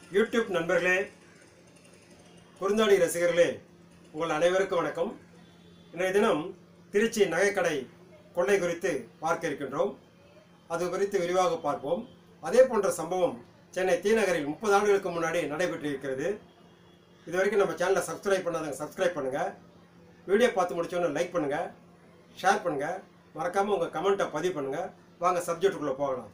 YouTube நண்பர்களே குறுந்தாடி ரசிகர்களே உங்கள் அனைவருக்கும் வணக்கம் இன்றைய தினம் திருச்சி நகைக்கடை கொள்ளை குறித்து பார்க்க இருக்கின்றோம் அது குறித்து விரிவாக பார்ப்போம் அதே போன்ற சம்பவம் சென்னை தீநகரில் முப்பது ஆண்டுகளுக்கு முன்னாடி நடைபெற்று இருக்கிறது இது வரைக்கும் நம்ம சேனலை சப்ஸ்கிரைப் பண்ணாதவங்க சப்ஸ்கிரைப் பண்ணுங்கள் வீடியோ பார்த்து முடிச்சோன்னு லைக் பண்ணுங்கள் ஷேர் பண்ணுங்கள் மறக்காமல் உங்கள் கமெண்ட்டை பதிவு பண்ணுங்கள் வாங்க சப்ஜெக்டுக்குள்ளே போகலாம்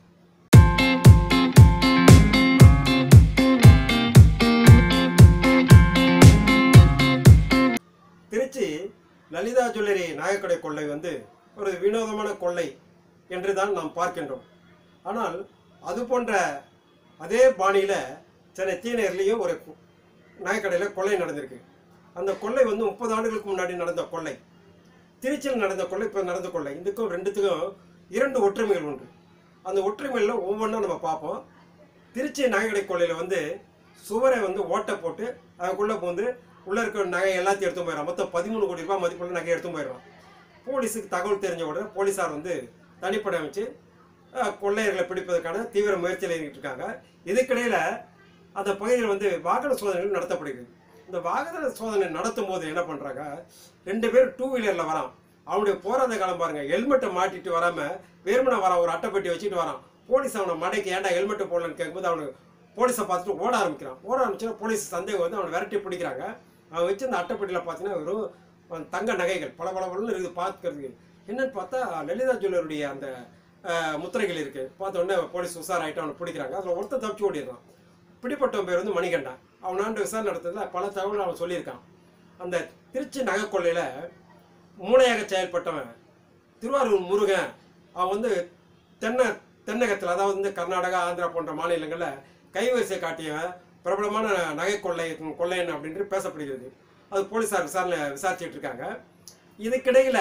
திருச்சி லலிதா ஜுவல்லரி நாயக்கடை கொள்ளை வந்து ஒரு வினோதமான கொள்ளை என்று தான் நாம் பார்க்கின்றோம் ஆனால் அது போன்ற அதே பாணியில் சென்னை தீநகர்லேயும் ஒரு கு- நகைக்கடையில் கொள்ளை நடந்திருக்கு அந்த கொள்ளை வந்து முப்பது ஆண்டுகளுக்கு முன்னாடி நடந்த கொள்ளை திருச்சியில் நடந்த கொள்ளை இப்போ நடந்த கொள்ளை இதுக்கும் ரெண்டுத்துக்கும் இரண்டு ஒற்றுமைகள் உண்டு அந்த ஒற்றுமைகளில் ஒவ்வொன்றா நம்ம பார்ப்போம் திருச்சி நகைக்கடை கொள்ளையில் வந்து சுவரை வந்து ஓட்டை போட்டு அதுக்குள்ளே வந்து உள்ளே இருக்கிற நகை எல்லாத்தையும் எடுத்து போயிடறான் மொத்தம் பதிமூணு கோடி ரூபாய் மதிப்புள்ள நகை எடுத்து போயிடறான் போலீஸுக்கு தகவல் தெரிஞ்ச உடனே போலீஸார் வந்து தனிப்படை வச்சு அஹ், கொள்ளையர்களை பிடிப்பதற்கான தீவிர முயற்சியில் இறங்கிட்டு இருக்காங்க இதுக்கிடையில் அந்த பகுதியில் வந்து வாகன சோதனைகள் நடத்தப்படுகிறது இந்த வாகன சோதனை நடத்தும் போது என்ன பண்ணுறாங்க ரெண்டு பேர் டூ வீலரில் வரான் அவனுடைய போராத காலம் பாருங்க ஹெல்மெட்டை மாட்டிட்டு வராம வெறுமனை வரான் ஒரு அட்டைப்பெட்டி வச்சுட்டு வரான் போலீஸ் அவனை மடைக்கு ஏன்டா ஹெல்மெட்டை போடலன்னு கேட்கும்போது அவனுக்கு போலீஸை பார்த்துட்டு ஓட ஆரம்பிக்கிறான் ஓட ஆரம்பிச்சுன்னா போலீஸ் சந்தேகம் வந்து அவனை விரட்டி பிடிக்கிறாங்க அவன் வச்சு அந்த அட்டைப்பெட்டியில் பார்த்தீங்கன்னா வெறும் அவன் தங்க நகைகள் பல பல பலன்னு இருக்குது பார்க்கறதுக்கு என்னன்னு பார்த்தா லலிதா ஜுவல்லருடைய அந்த அஹ், முத்திரைகள் இருக்குது பார்த்த உடனே போலீஸ் உஷாராயிட்டு அவனை பிடிக்கிறாங்க அதில் ஒருத்தன் தப்பிச்சு ஓடிடுறான் பிடிப்பட்டவன் பேர் வந்து மணிகண்டன் அவனாண்டு விசாரணை நடத்துறதுல பல தகவல் அவன் சொல்லியிருக்கான் அந்த திருச்சி நகை கொள்ளையில் மூளையாக செயல்பட்டவன் திருவாரூர் முருகன் அவன் வந்து தென்னை தென்னகத்தில் அதாவது வந்து கர்நாடகா ஆந்திரா போன்ற மாநிலங்களில் கைவரிசை காட்டியவன் பிரபலமான நகை கொள்ளை கொள்ளையன் அப்படின்ட்டு பேசப்படுகிறது அது போலீஸார் விசாரணை விசாரிச்சுட்டு இருக்காங்க இதுக்கிடையில்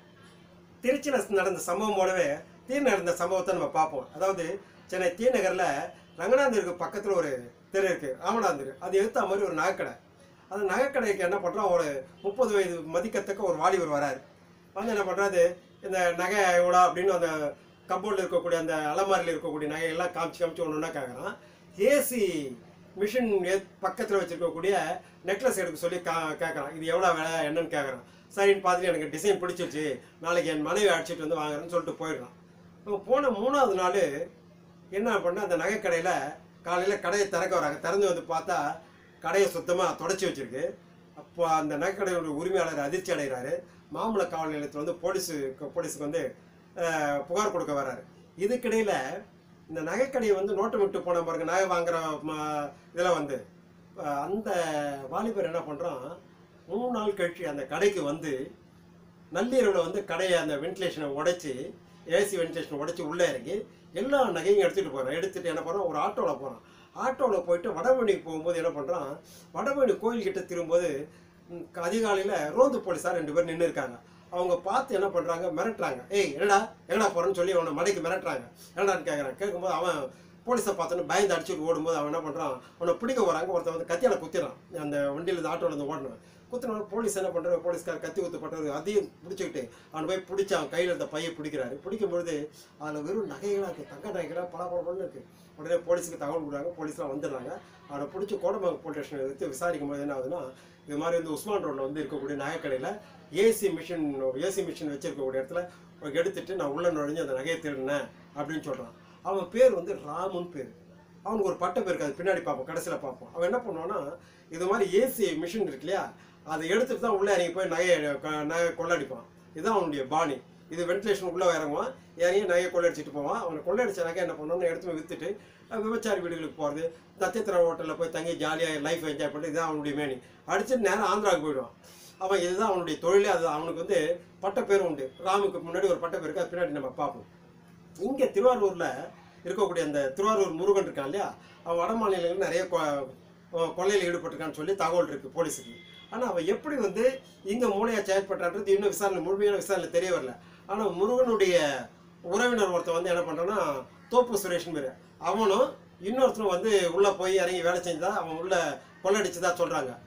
திருச்சியில் நடந்த சம்பவம் போலவே தீ நடந்த சம்பவத்தை நம்ம பார்ப்போம் அதாவது சென்னை தீ நகரில் ரங்கநாதருக்கு பக்கத்தில் ஒரு தெரு இருக்குது ராமநாதர் அது எடுத்த மாதிரி ஒரு நகைக்கடை அந்த நகைக்கடைக்கு என்ன பண்ணுறோம் ஒரு முப்பது வயது மதிக்கத்தக்க ஒரு வாலிபர் வராரு வந்து என்ன பண்ணுறாரு இந்த நகை எவ்வளோ அப்படின்னு அந்த கப்போர்டில் இருக்கக்கூடிய அந்த அலமாரியில் இருக்கக்கூடிய நகையெல்லாம் காமிச்சு காமிச்சு ஒன்று ஒன்றா கேட்குறான் ஏசி மிஷின் பக்கத்தில் வச்சிருக்கக்கூடிய நெக்லஸ் எடுக்க சொல்லி கா கேட்குறான் இது எவ்வளோ விலை என்னன்னு கேட்குறான் சரின்னு பார்த்துட்டு எனக்கு டிசைன் பிடிச்சிருச்சு நாளைக்கு என் மனைவி அடிச்சிட்டு வந்து வாங்குறேன்னு சொல்லிட்டு போயிடுறான் அவன் போன மூணாவது நாள் என்ன பண்ண அந்த நகைக்கடையில் காலையில் கடையை திறக்க வராங்க திறந்து வந்து பார்த்தா கடையை சுத்தமாக தொடச்சி வச்சிருக்கு அப்போ அந்த நகைக்கடையோட உரிமையாளர் அதிர்ச்சி அடைகிறாரு மாமல்ல காவல் நிலையத்தில் வந்து போலீஸு போலீஸுக்கு வந்து அஹ், புகார் கொடுக்க வர்றாரு இதுக்கிடையில் இந்த நகைக்கடையை வந்து நோட்டம் விட்டு போன பாருங்க நகை வாங்குற ம- இதில் வந்து அஹ், அந்த வாலிபர் என்ன பண்ணுறான் மூணு நாள் கழிச்சு அந்த கடைக்கு வந்து நள்ளிரவில் வந்து கடையை அந்த வென்டிலேஷனை உடைச்சி ஏசி வென்டிலேஷனை உடைச்சி உள்ளே இறங்கி எல்லா நகையும் எடுத்துகிட்டு போகிறான் எடுத்துகிட்டு என்ன பண்ணுறான் ஒரு ஆட்டோவில் போகிறான் ஆட்டோவில் போயிட்டு வடபழனிக்கு போகும்போது என்ன பண்ணுறான் வடபழனி கோயில்கிட்ட திரும்பும்போது ம், அதிகாலையில் ரோந்து போலீஸார் ரெண்டு பேர் நின்று இருக்காங்க அவங்க பார்த்து என்ன பண்ணுறாங்க மிரட்டுறாங்க ஏய் என்னடா எங்கடா போகிறேன்னு சொல்லி அவனை மடைக்கு மிரட்டுறாங்க என்னடான்னு கேட்குறான் கேட்கும்போது அவன் போலீஸை பார்த்தோன்னு பயந்து அடிச்சுட்டு ஓடும்போது அவன் என்ன பண்ணுறான் அவனை பிடிக்க வராங்க ஒருத்தன் வந்து கத்தியால் குத்திடுறான் அந்த வண்டியில் இந்த ஆட்டோவில் இருந்து ஓடினவன் குத்தின போலீஸ் என்ன பண்ணுறாரு போலீஸ்கார் கத்தி குத்துப்பட்டவர் அதையும் பிடிச்சிக்கிட்டு அவனை போய் பிடிச்சி அவன் கையில் இருந்த பையை பிடிக்கிறாரு பிடிக்கும் பொழுது அதில் வெறும் நகைகளாக இருக்குது தங்க நகைகளாக பல பல இருக்குது உடனே போலீஸுக்கு தகவல் கொடுக்குறாங்க போலீஸ்லாம் வந்துடுறாங்க அவனை பிடிச்சி கோடம்பாக்கம் போலீஸ் ஸ்டேஷன் எடுத்து விசாரிக்கும் போது என்ன ஆகுதுன்னா இது மாதிரி வந்து உஸ்மான் ரோட்டில் வந்து இருக்கக்கூடிய நகைக்கடையில் ஏசி மிஷின் ஏசி மிஷின் வச்சிருக்கக்கூடிய இடத்துல எடுத்துட்டு நான் உள்ள நுழைஞ்சு அந்த நகையை திருடினேன் அப்படின்னு சொல்கிறான் அவன் பேர் வந்து ராமுன்னு பேர் அவனுக்கு ஒரு பட்டம் பேர் அது பின்னாடி பார்ப்போம் கடைசியில் பார்ப்போம் அவன் என்ன பண்ணுவான்னா இது மாதிரி ஏசி மிஷின் இருக்கு இல்லையா அதை எடுத்துட்டு தான் உள்ளே இறங்கி போய் நகையை க- நகை கொள்ளடிப்பான் இதுதான் அவனுடைய பாணி இது வென்டிலேஷன் உள்ளே இறங்குவான் இறங்கி நகையை கொள்ளடிச்சிட்டு போவான் அவனை கொள்ளடிச்ச நகை என்ன பண்ணுவான்னு எடுத்து போய் விற்றுட்டு விபச்சாரி வீடுகளுக்கு போகிறது நட்சத்திர ஹோட்டலில் போய் தங்கி ஜாலியாக லைஃப் என்ஜாய் பண்ணிட்டு இதுதான் அவனுடைய மேனி அடிச்சுட்டு நேரம் ஆந்திராவுக்கு போயிடுவான் அவன் இதுதான் அவனுடைய தொழிலே அது அவனுக்கு வந்து பட்டப்பேர் உண்டு ராமுக்கு முன்னாடி ஒரு பட்டப்பேர் இருக்கு அது பின்னாடி நம்ம பார்ப்போம் இங்கே திருவாரூரில் இருக்கக்கூடிய அந்த திருவாரூர் முருகன் இருக்கான் இல்லையா அவன் வட மாநிலங்கள் நிறைய கொ- கொ- கொள்ளையில் ஈடுபட்டிருக்கான்னு சொல்லி தகவல் இருக்குது போலீஸுக்கு ஆனால் அவன் எப்படி வந்து இங்கே மூளையாக செயல்பட்டான்றது இன்னும் விசாரணை முழுமையான விசாரணை தெரிய வரல ஆனால் முருகனுடைய உறவினர் ஒருத்தன் வந்து என்ன பண்ணுறான்னா தோப்பு சுரேஷன் பேர் அவனும் இன்னொருத்தனும் வந்து உள்ளே போய் இறங்கி வேலை செஞ்சதா அவன் உள்ள கொள்ளடிச்சதா சொல்கிறாங்க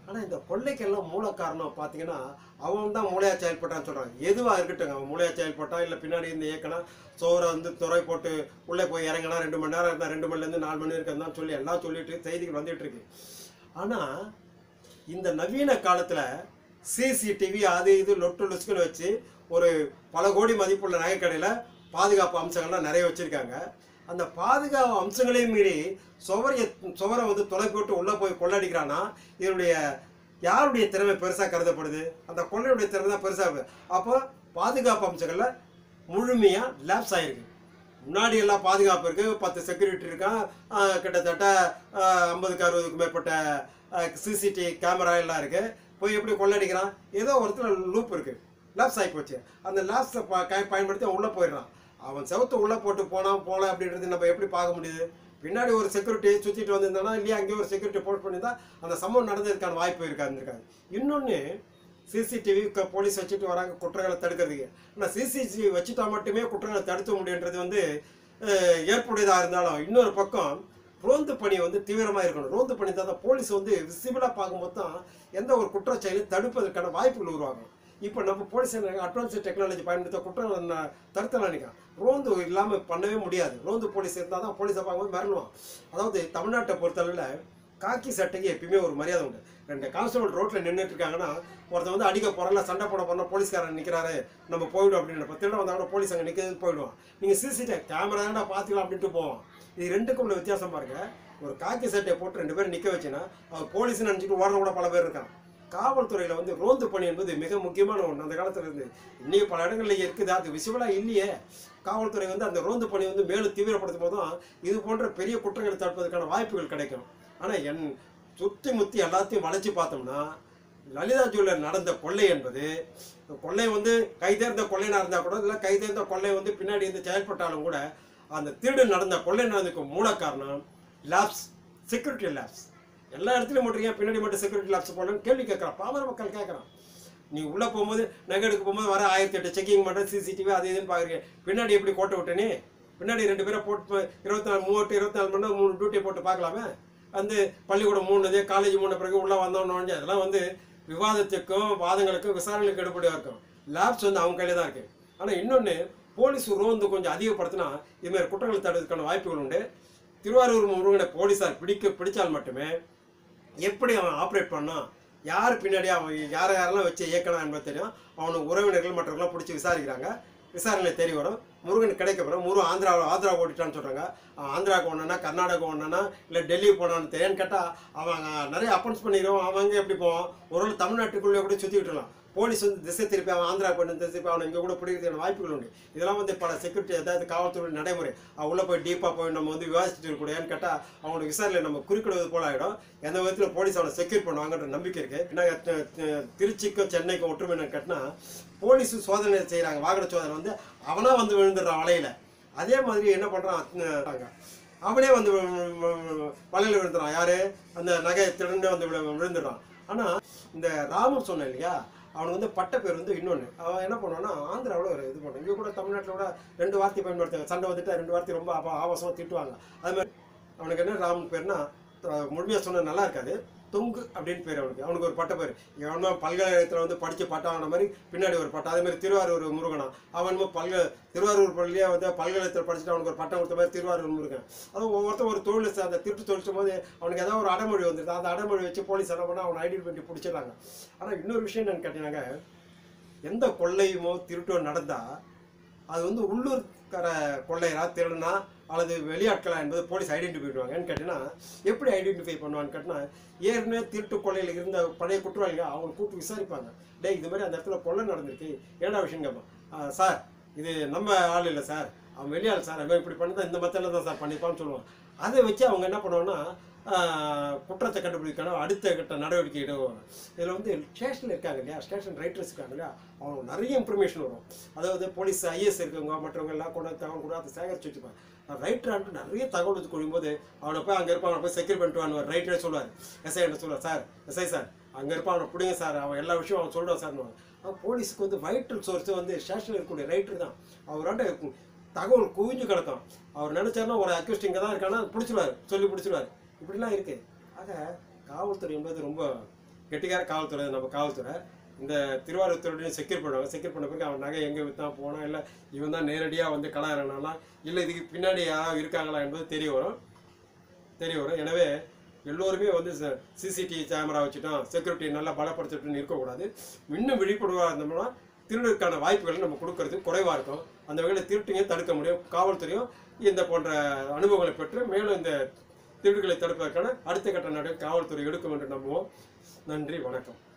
ஆனால் இந்த கொள்ளைக்கெல்லாம் மூல காரணம் பார்த்தீங்கன்னா அவன் தான் மூளையா செயல்பட்டான்னு சொல்கிறாங்க எதுவாக இருக்கட்டும் அவன் மூளையா செயல்பட்டான் இல்லை பின்னாடி இருந்து இயக்கினா சோறை வந்து துறை போட்டு உள்ளே போய் இறங்கினா ரெண்டு மணி நேரம் இருந்தால் ரெண்டு மணிலேருந்து நாலு மணி இருக்குன்னு சொல்லி எல்லாம் சொல்லிட்டு செய்திகள் வந்துட்டு இருக்கு ஆனால் இந்த நவீன காலத்தில் சிசிடிவி அது இது லொட்டு லுஸ்குன்னு வச்சு ஒரு பல கோடி மதிப்புள்ள நகைக்கடையில் பாதுகாப்பு அம்சங்கள்லாம் நிறைய வச்சுருக்காங்க அந்த பாதுகாப்பு அம்சங்களையும் மீறி சுவரைய சுவரை வந்து தொலை போட்டு உள்ளே போய் கொள்ளடிக்கிறான்னா இதனுடைய யாருடைய திறமை பெருசாக கருதப்படுது அந்த கொள்ளையுடைய திறமை தான் பெருசாக அப்போ பாதுகாப்பு அம்சங்களில் முழுமையாக லேப்ஸ் ஆகிருக்கு முன்னாடி எல்லாம் பாதுகாப்பு இருக்குது பத்து செக்யூரிட்டி இருக்கான் ஆஹ் கிட்டத்தட்ட ஐம்பதுக்கு அறுபதுக்கு மேற்பட்ட சிசிடி கேமரா எல்லாம் இருக்குது போய் எப்படி கொள்ளடிக்கிறான் ஏதோ ஒருத்தர் லூப் இருக்குது லேப்ஸ் ஆகி போச்சு அந்த லேப்ஸை பயன்படுத்தி அவன் உள்ளே போயிடுறான் அவன் செவத்து உள்ளே போட்டு போனான் போல அப்படின்றது நம்ம எப்படி பார்க்க முடியுது பின்னாடி ஒரு செக்யூரிட்டி சுற்றிட்டு வந்திருந்தானா இல்லையா அங்கேயே ஒரு செக்யூரிட்டி போஸ்ட் பண்ணியிருந்தா அந்த சம்பவம் நடந்ததுக்கான வாய்ப்பு இருக்காது இருக்காது இன்னொன்று சிசிடிவி போலீஸ் வச்சுட்டு வராங்க குற்றங்களை தடுக்கிறதுக்கு ஆனால் சிசிடிவி வச்சுட்டா மட்டுமே குற்றங்களை தடுக்க முடியுன்றது வந்து அஹ், ஏற்புடையதாக இருந்தாலும் இன்னொரு பக்கம் ரோந்து பணி வந்து தீவிரமாக இருக்கணும் ரோந்து பணி தான் தான் போலீஸ் வந்து விசிபிளாக பார்க்கும்போது தான் எந்த ஒரு குற்றச்செயலையும் தடுப்பதற்கான வாய்ப்புகள் உருவாகும் இப்போ நம்ம போலீஸ் அட்வான்ஸ் டெக்னாலஜி பயன்படுத்த குற்றங்களை ந- தடுத்தலாம் நினைக்கிறேன் ரோந்து இல்லாமல் பண்ணவே முடியாது ரோந்து போலீஸ் இருந்தால் தான் போலீஸை பார்க்கும்போது மிரளுவான் அதாவது தமிழ்நாட்டை பொறுத்தளவில் காக்கி சட்டைக்கு எப்பயுமே ஒரு மரியாதை உண்டு ரெண்டு கான்ஸ்டபிள் ரோட்டில் நின்றுட்டு இருக்காங்கன்னா ஒருத்தன் வந்து அடிக்க போகிறல சண்டை போட போறோம்னா போலீஸ்காரன் நிற்கிறாரு நம்ம போயிடும் அப்படின்னு திருட வந்தா கூட போலீஸ் அங்கே நிற்கிறது போயிடுவான் நீங்கள் சிசிடிவி கேமரா தான்டா பார்த்துக்கலாம் அப்படின்ட்டு போவான் இது ரெண்டுக்கும் உள்ள வித்தியாசம் பாருங்க ஒரு காக்கி சட்டையை போட்டு ரெண்டு பேரும் நிற்க வச்சுன்னா அவர் போலீஸ் நினச்சிட்டு ஓடுற கூட பல பேர் இருக்கான் காவல்துறையில் வந்து ரோந்து பணி என்பது மிக முக்கியமான ஒன்று அந்த காலத்துல இருந்து இன்னைக்கு பல இடங்களில் இருக்குது அது விசிபிளாக இல்லையே காவல்துறை வந்து அந்த ரோந்து பணி வந்து மேலும் தீவிரப்படுத்தும் போதும் இது போன்ற பெரிய குற்றங்களை தடுப்பதற்கான வாய்ப்புகள் கிடைக்கும் ஆனால் என் சுற்றி முத்தி எல்லாத்தையும் வளைச்சு பார்த்தோம்னா லலிதா ஜுவல்லர் நடந்த கொள்ளை என்பது கொள்ளை வந்து கைதேர்ந்த கொள்ளைனா இருந்தால் கூட இல்லை கைதேர்ந்த கொள்ளை வந்து பின்னாடி இருந்து செயல்பட்டாலும் கூட அந்த திருடு நடந்த கொள்ளை நடந்ததுக்கு மூல காரணம் லேப்ஸ் செக்யூரிட்டி லேப்ஸ் எல்லா இடத்துலையும் மட்டும் ஏன் பின்னாடி மட்டும் செக்யூரிட்டி லேப்ஸ் போடலன்னு கேள்வி கேட்குறான் பாமர மக்கள் கேட்குறான் நீ உள்ளே போகும்போது நகை எடுக்க போகும்போது வர ஆயிரத்தி எட்டு செக்கிங் பண்ணுறது சிசிடிவி அது இதுன்னு பார்க்குறீங்க பின்னாடி எப்படி கோட்டை விட்டனே பின்னாடி ரெண்டு பேரை போட்டு இருபத்தி நாலு மூவட்டு இருபத்தி நாலு மணி நேரம் மூணு டியூட்டி போட்டு பார்க்கலாமே வந்து பள்ளிக்கூடம் மூணுது காலேஜ் மூணு பிறகு உள்ளே வந்தோன்னு நுழைஞ்சு அதெல்லாம் வந்து விவாதத்துக்கும் வாதங்களுக்கும் விசாரணைகளுக்கு எடுப்படியாக இருக்கும் லேப்ஸ் வந்து அவங்க கையில் தான் இருக்கு ஆனால் இன்னொன்று போலீஸ் ரோந்து கொஞ்சம் அதிகப்படுத்தினா இதுமாதிரி குற்றங்களை தடுக்கிறதுக்கான வாய்ப்புகள் உண்டு திருவாரூர் முருகனை போலீஸார் பிடிக்க பிடிச்சால் மட்டுமே எப்படி அவன் ஆப்ரேட் பண்ணான் யார் பின்னாடி அவன் யாரை யாரெல்லாம் வச்சு இயக்கணும் என்பது தெரியும் அவனுக்கு உறவினர்கள் மற்றவர்கள்லாம் பிடிச்சி விசாரிக்கிறாங்க விசாரணை தெரிய வரும் முருகன் கிடைக்க போகிறோம் முருகன் ஆந்திரா ஆந்திரா ஓடிட்டான்னு சொல்கிறாங்க அவன் ஆந்திராவுக்கு ஒன்றுனா கர்நாடகா ஒன்றுனா இல்லை டெல்லி போனான்னு தெரியான்னு கேட்டால் அவன் நிறைய அப்பன்ஸ் பண்ணிடுவான் அவன் அங்கே எப்படி போவான் ஒரு வேளை தமிழ்நாட்டுக்குள்ளே கூட சுற்றி விட்டுலாம் போலீஸ் வந்து திசை திருப்பி அவன் ஆந்திரா பண்ணி திசை திருப்பி அவனை இங்கே கூட பிடிக்கிறதுக்கான வாய்ப்புகள் உண்டு இதெல்லாம் வந்து பல செக்யூரிட்டி அதாவது காவல்துறை நடைமுறை அவன் உள்ளே போய் டீப்பாக போய் நம்ம வந்து விவாதிச்சுட்டு இருக்கக்கூடாது ஏன்னு கேட்டால் அவனுக்கு விசாரணை நம்ம குறுக்கிடுவது போல ஆகிடும் எந்த விதத்தில் போலீஸ் அவனை செக்யூர் பண்ணுவாங்கன்ற நம்பிக்கை இருக்குது ஏன்னா த- த- திருச்சிக்கும் சென்னைக்கும் ஒற்றுமை என்னன்னு கேட்டினா போலீஸ் சோதனை செய்கிறாங்க வாகன சோதனை வந்து அவனா வந்து விழுந்துடுறான் வலையில் அதே மாதிரி என்ன பண்ணுறான் அவனே வந்து வலையில் விழுந்துறான் யாரு அந்த நகை திருண்டு வந்து விழு- விழுந்துடுறான் ஆனால் இந்த ராமர் சொன்னேன் இல்லையா அவனுக்கு வந்து பட்ட பேர் வந்து இன்னொன்று அவன் என்ன பண்ணுவான்னா ஆந்திராவில் ஒரு இது பண்ணுவான் இங்கே கூட தமிழ்நாட்டில் கூட ரெண்டு வார்த்தை பயன்படுத்துவாங்க சண்டை வந்துட்டு ரெண்டு வார்த்தை ரொம்ப ஆபா ஆபாசமாக திட்டுவாங்க அது மாதிரி அவனுக்கு என்ன ராமன் பேர்னா முழுமையாக சொன்ன நல்லா இருக்காது தொங்கு அப்படின்னு பேர் அவனுக்கு அவனுக்கு ஒரு பட்ட பேர் எவனோ பல்கலைக்கழகத்தில் வந்து படித்து பட்டான மாதிரி பின்னாடி ஒரு பட்டம் அதே மாதிரி திருவாரூர் முருகனா அவன் என்னமோ பல்க திருவாரூர் பள்ளியே வந்து பல்கலைக்கழகத்தில் படிச்சுட்டு அவனுக்கு ஒரு பட்டம் கொடுத்த மாதிரி திருவாரூர் முருகன் அது ஒவ்வொருத்தரும் ஒரு தொழில் ச- அந்த திருட்டு தொழில் போது அவனுக்கு ஏதாவது ஒரு அடைமொழி வந்துருது அந்த அடைமொழி வச்சு போலீஸ் என்ன பண்ணால் அவனை ஐடென்டி பண்ணி பிடிச்சிடுறாங்க ஆனால் இன்னொரு விஷயம் என்னன்னு கேட்டீங்கன்னாங்க எந்த கொள்ளையுமோ திருட்டோ நடந்தால் அது வந்து உள்ளூர்கார கொள்ளையரா திருடனா அல்லது வெளியாட்களா என்பது போலீஸ் ஐடென்டிஃபை பண்ணுவாங்க ஏன்னு கேட்டீங்கன்னா எப்படி ஐடென்டிஃபை பண்ணுவான்னு கேட்டினா ஏற்கனவே திருட்டு கொள்ளையில் இருந்த பழைய குற்றவாளிகள் அவங்க கூப்பிட்டு விசாரிப்பாங்க டேய் இது மாதிரி அந்த இடத்துல கொள்ளை நடந்திருக்கு ஏடா விஷயம் கேட்பான் "ஆ, சார் இது நம்ம ஆள் இல்லை சார் அவன் வெளியாள் சார் அவன் இப்படி பண்ணி தான் இந்த மெத்தடில் தான் சார் பண்ணிப்பான்னு சொல்லுவான் அதை வச்சு அவங்க என்ன பண்ணுவாங்கன்னா ஆஹ், குற்றத்தை கண்டுபிடிக்கணும் அடுத்த கட்ட நடவடிக்கை எடுவாங்க இதில் வந்து ஸ்டேஷனில் இருக்காங்க இல்லையா ஸ்டேஷன் ரைட்டர்ஸ் இருக்காங்க இல்லையா அவங்க நிறைய இன்ஃபர்மேஷன் வரும் அதாவது போலீஸ் ஐஎஸ் இருக்கவங்க மற்றவங்க எல்லாம் கூட தகவல் கூட அதை சேகரிச்சு வச்சுப்பாங்க ரைட்டரான்ட்டு நிறைய தகவல் எடுத்து கொள்ளும்போது அவனை போய் அங்கே இருப்பான் அவனை போய் செக்யூர் பண்ணிட்டு வான்னு ரைட்டரே சொல்லுவார் எஸ்ஐ என்ன சொல்லுவார் சார் எஸ்ஐ சார் அங்கே இருப்பான் அவனை பிடிங்க சார் அவன் எல்லா விஷயம் அவன் சொல்லுவான் சார் அவன் போலீஸுக்கு வந்து வைட்டல் சோர்ஸ் வந்து ஸ்டேஷனில் இருக்கக்கூடிய ரைட்டர் தான் அவராண்ட தகவல் குவிஞ்சு கிடக்கும் அவர் நினைச்சாருன்னா ஒரு அக்யூஸ்ட் இங்கே தான் இருக்கானா பிடிச்சிருவாரு சொல்லி பிடிச்சிருவாரு இப்படிலாம் இருக்கு ஆக காவல்துறை என்பது ரொம்ப கெட்டிக்கார காவல்துறை நம்ம காவல்துறை இந்த திருவாரூர் திருடையும் செக்யூர் பண்ணுவாங்க செக்யூர் பண்ண பிறகு அவன் நகை எங்கே வித்தான் போனா இல்லை இவன் தான் நேரடியாக வந்து கடை இறங்கினானா இல்லை இதுக்கு பின்னாடி யாராவது இருக்காங்களா என்பது தெரிய வரும் தெரிய வரும் எனவே எல்லோருமே வந்து சிசிடிவி கேமரா வச்சுட்டோம் செக்யூரிட்டி நல்லா பலப்படுத்திட்டுன்னு இருக்கக்கூடாது இன்னும் விழிப்புணர்வாக இருந்தோம்னா திருடுறதுக்கான வாய்ப்புகள் நம்ம கொடுக்கறது குறைவாக இருக்கும் அந்த வகையில் திருட்டுங்க தடுக்க முடியும் காவல்துறையும் இந்த போன்ற அனுபவங்களை பெற்று மேலும் இந்த திருடுகளை தடுப்பதற்கான அடுத்த கட்ட நடவடிக்கை காவல்துறை எடுக்கும் என்று நம்புவோம் நன்றி வணக்கம்